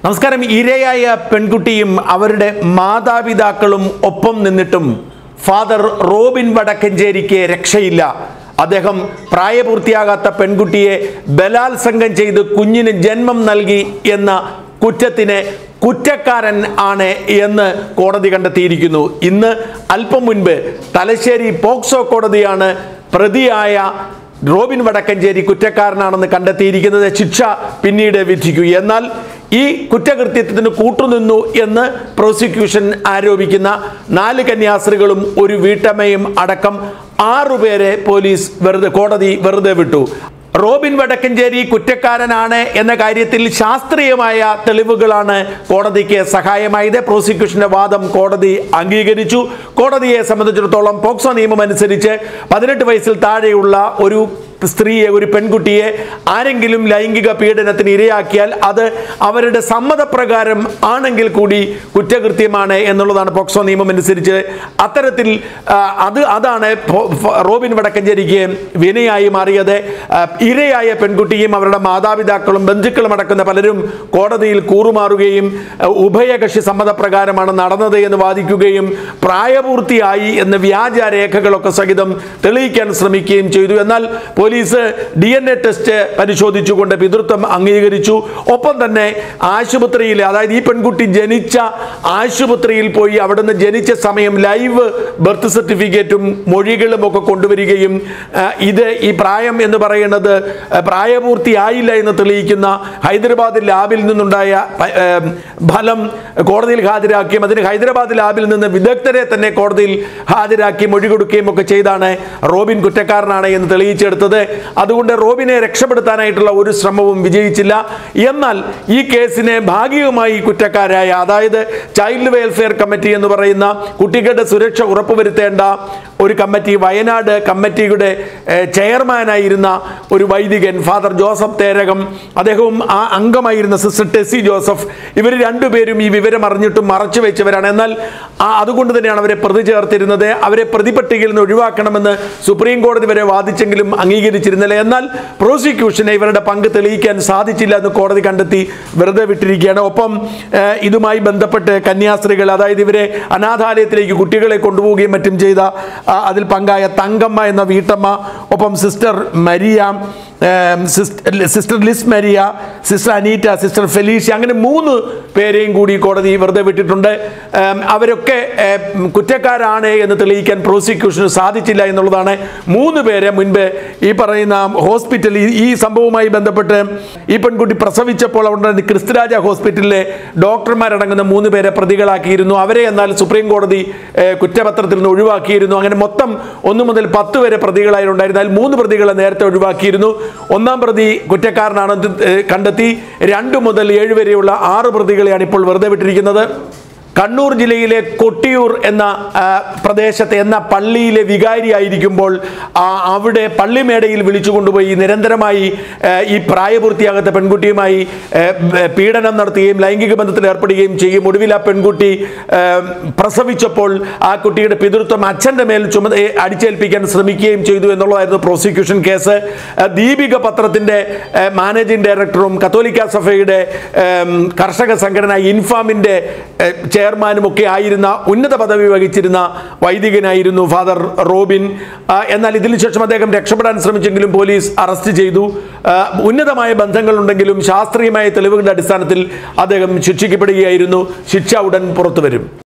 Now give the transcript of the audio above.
നമസ്കാരം ഇരയായ പെൺകുട്ടിയും അവരുടെ മാതാപിതാക്കളും ഒപ്പം നിന്നിട്ടും ഫാദർ റോബിൻ വടക്കഞ്ചേരിക്ക് രക്ഷയില്ല അദ്ദേഹം പ്രായപൂർത്തിയാകാത്ത പെൺകുട്ടിയെ ബലാത്സംഗം ചെയ്ത് കുഞ്ഞിന് ജന്മം നൽകി എന്ന കുറ്റത്തിന് കുറ്റക്കാരൻ ആണ് എന്ന് കോടതി കണ്ടെത്തിയിരിക്കുന്നു ഇന്ന് അല്പം മുൻപ് തലശ്ശേരി പോക്സോ കോടതിയാണ് പ്രതിയായ റോബിൻ വടക്കഞ്ചേരി കുറ്റക്കാരനാണെന്ന് കണ്ടെത്തിയിരിക്കുന്നത് ശിക്ഷ പിന്നീട് വിധിക്കൂ എന്നാൽ ഈ കുറ്റകൃത്യത്തിന് കൂട്ടുനിന്നു എന്ന് പ്രോസിക്യൂഷൻ ആരോപിക്കുന്ന നാല് കന്യാസ്ത്രീകളും ഒരു വീട്ടമ്മയും അടക്കം ആറുപേരെ പോലീസ് വെറുതെ കോടതി വെറുതെ വിട്ടു റോബിൻ വടക്കഞ്ചേരി കുറ്റക്കാരനാണ് എന്ന കാര്യത്തിൽ ശാസ്ത്രീയമായ തെളിവുകളാണ് കോടതിക്ക് സഹായമായത് പ്രോസിക്യൂഷന്റെ വാദം കോടതി അംഗീകരിച്ചു കോടതിയെ സംബന്ധിച്ചിടത്തോളം പോക്സോ നിയമം അനുസരിച്ച് പതിനെട്ട് വയസ്സിൽ താഴെയുള്ള ഒരു സ്ത്രീയെ ഒരു പെൺകുട്ടിയെ ആരെങ്കിലും ലൈംഗിക പീഡനത്തിന് ഇരയാക്കിയാൽ അത് അവരുടെ സമ്മതപ്രകാരം ആണെങ്കിൽ കൂടി കുറ്റകൃത്യമാണ് എന്നുള്ളതാണ് പോക്സോ നിയമം അനുസരിച്ച് അത്തരത്തിൽ ആ, അത് അതാണ് ഫോ- ഫ- റോബിൻ വടക്കഞ്ചേരിക്ക് വിനയായി മാറിയത് ആ, ഇരയായ പെൺകുട്ടിയും അവരുടെ മാതാപിതാക്കളും ബന്ധുക്കളും അടക്കുന്ന പലരും കോടതിയിൽ കൂറുമാറുകയും ആ, ഉഭയകക്ഷി സമ്മതപ്രകാരമാണ് നടന്നത് എന്ന് വാദിക്കുകയും പ്രായപൂർത്തിയായി എന്ന് വ്യാജ രേഖകളൊക്കെ സഹിതം തെളിയിക്കാൻ ശ്രമിക്കുകയും ചെയ്തു എന്നാൽ police D N A test പരിശോധിച്ചുകൊണ്ട് പിതൃത്വം അംഗീകരിച്ചു ഒപ്പം തന്നെ ആശുപത്രിയിൽ അതായത് ഈ പെൺകുട്ടി ജനിച്ച ആശുപത്രിയിൽ പോയി അവിടുന്ന് ജനിച്ച സമയം ലൈവ് ബർത്ത് സർട്ടിഫിക്കറ്റും മൊഴികളും ഒക്കെ കൊണ്ടുവരികയും ആ, ഇത് ഈ പ്രായം എന്ന് പറയുന്നത് ആ, പ്രായപൂർത്തിയായില്ല എന്ന് തെളിയിക്കുന്ന ഹൈദരാബാദ് ലാബിൽ നിന്നുണ്ടായ പ- ഏ, ഫലം കോടതിയിൽ ഹാജരാക്കുകയും അതിന് ഹൈദരാബാദ് ലാബിൽ നിന്ന് വിദഗ്ധരെ തന്നെ കോടതിയിൽ ഹാജരാക്കി മൊഴി കൊടുക്കുകയും ഒക്കെ ചെയ്താണ് റോബിൻ കുറ്റക്കാരനാണ് എന്ന് തെളിയിച്ചെടുത്തത് അതുകൊണ്ട് റോബിനെ രക്ഷപ്പെടുത്താനായിട്ടുള്ള ഒരു ശ്രമവും വിജയിച്ചില്ല എന്നാൽ ഈ കേസിനെ ഭാഗികമായി കുറ്റക്കാരായ അതായത് ചൈൽഡ് വെൽഫെയർ കമ്മിറ്റി എന്ന് പറയുന്ന കുട്ടികളുടെ സുരക്ഷ ഉറപ്പുവരുത്തേണ്ട ഒരു കമ്മിറ്റി വയനാട് കമ്മിറ്റിയുടെ ഏഹ്, ചെയർമാനായിരുന്ന ഒരു വൈദികൻ ഫാദർ ജോസഫ് തേരകം അദ്ദേഹവും ആ അംഗമായിരുന്ന സിസ്റ്റർ ടെസി ജോസഫ് ഇവർ രണ്ടുപേരും ഈ വിവരം അറിഞ്ഞിട്ടും മറച്ചു വെച്ചവരാണ് എന്നാൽ ആ അതുകൊണ്ട് തന്നെയാണ് അവരെ പ്രതി ചേർത്തിരുന്നത് അവരെ പ്രതിപട്ടികയിൽ നിന്ന് ഒഴിവാക്കണമെന്ന് സുപ്രീം കോടതി വരെ വാദിച്ചെങ്കിലും അംഗീകരിച്ചിരുന്നില്ല എന്നാൽ പ്രോസിക്യൂഷനെ ഇവരുടെ പങ്ക് തെളിയിക്കാൻ സാധിച്ചില്ല എന്ന് കോടതി കണ്ടെത്തി വെറുതെ വിട്ടിരിക്കുകയാണ് ഒപ്പം ഏഹ്, ഇതുമായി ബന്ധപ്പെട്ട് കന്യാസ്ത്രീകൾ അതായത് ഇവരെ അനാഥാലയത്തിലേക്ക് കുട്ടികളെ കൊണ്ടുപോവുകയും മറ്റും ചെയ്ത ആ, അതിൽ പങ്കായ തങ്കമ്മ എന്ന വീട്ടമ്മ ഒപ്പം സിസ്റ്റർ മരിയ ഏം, sister sister Liz Maria sister Anita sister Felicia അങ്ങനെ മൂന്ന് പേരെയും കൂടി കോടതി വെറുതെ വിട്ടിട്ടുണ്ട് ഏം, അവരൊക്കെ ഏം, കുറ്റക്കാരാണ് എന്ന് തെളിയിക്കാൻ പ്രോസിക്യൂഷന് സാധിച്ചില്ല എന്നുള്ളതാണ് മൂന്ന് പേരെ മുൻപ് ഈ പറയുന്ന ഹോസ്പിറ്റലിൽ ഈ സംഭവവുമായി ബന്ധപ്പെട്ട് ഈ പെൺകുട്ടി പ്രസവിച്ചപ്പോൾ അവിടെ ക്രിസ്തുരാജ ഹോസ്പിറ്റലിലെ ഡോക്ടർമാരടങ്ങുന്ന മൂന്ന് പേരെ പ്രതികളാക്കിയിരുന്നു അവരെ എന്നാൽ സുപ്രീം കോടതി ഏഹ്, കുറ്റപത്രത്തിൽ നിന്ന് ഒഴിവാക്കിയിരുന്നു അങ്ങനെ മൊത്തം ഒന്ന് മുതൽ പത്ത് വരെ പ്രതികളായി ഉണ്ടായിരുന്നാൽ മൂന്ന് പ്രതികളെ നേരത്തെ ഒഴിവാക്കിയിരുന്നു ഒന്നാം പ്രതി കുറ്റക്കാരനാണെന്ന് ഏഹ്, കണ്ടെത്തി രണ്ട് മുതൽ ഏഴ് വരെയുള്ള ആറ് പ്രതികളെയാണ് ഇപ്പോൾ വെറുതെ വിട്ടിരിക്കുന്നത് കണ്ണൂർ ജില്ലയിലെ കൊട്ടിയൂർ എന്ന ആ, പ്രദേശത്തെ എന്ന പള്ളിയിലെ വികാരിയായിരിക്കുമ്പോൾ ആ, അവിടെ പള്ളിമേടയിൽ വിളിച്ചു കൊണ്ടുപോയി നിരന്തരമായി ആ, ഈ പ്രായപൂർത്തിയാകാത്ത പെൺകുട്ടിയുമായി ആ, ബ- പീഡനം നടത്തുകയും ലൈംഗിക ബന്ധത്തിൽ ഏർപ്പെടുകയും ചെയ്യും ഒടുവിൽ ആ പെൺകുട്ടി ആ, പ്രസവിച്ചപ്പോൾ ആ കുട്ടിയുടെ പിതൃത്വം അച്ഛൻ്റെ മേൽ ചുമ ഏ, അടിച്ചേൽപ്പിക്കാൻ ശ്രമിക്കുകയും ചെയ്തു എന്നുള്ളതായിരുന്നു പ്രോസിക്യൂഷൻ കേസ് ആ, ദീപിക പത്രത്തിൻ്റെ ആ, മാനേജിംഗ് ഡയറക്ടറും കത്തോലിക്ക സഭയുടെ ഏം, കർഷക സംഘടന ഇൻഫാമിൻ്റെ ഏ, ചെയർമാനും ഒക്കെ ആയിരുന്ന ഉന്നത പദവി വഹിച്ചിരുന്ന വൈദികനായിരുന്നു ഫാദർ റോബിൻ ആ, എന്നാൽ ഇതിനു ശേഷം അദ്ദേഹം രക്ഷപ്പെടാൻ ശ്രമിച്ചെങ്കിലും പോലീസ് അറസ്റ്റ് ചെയ്തു ആ, ഉന്നതമായ ബന്ധങ്ങളുണ്ടെങ്കിലും ശാസ്ത്രീയമായ തെളിവുകളുടെ അടിസ്ഥാനത്തിൽ അദ്ദേഹം ശിക്ഷിക്കപ്പെടുകയായിരുന്നു ശിക്ഷ ഉടൻ പുറത്തു വരും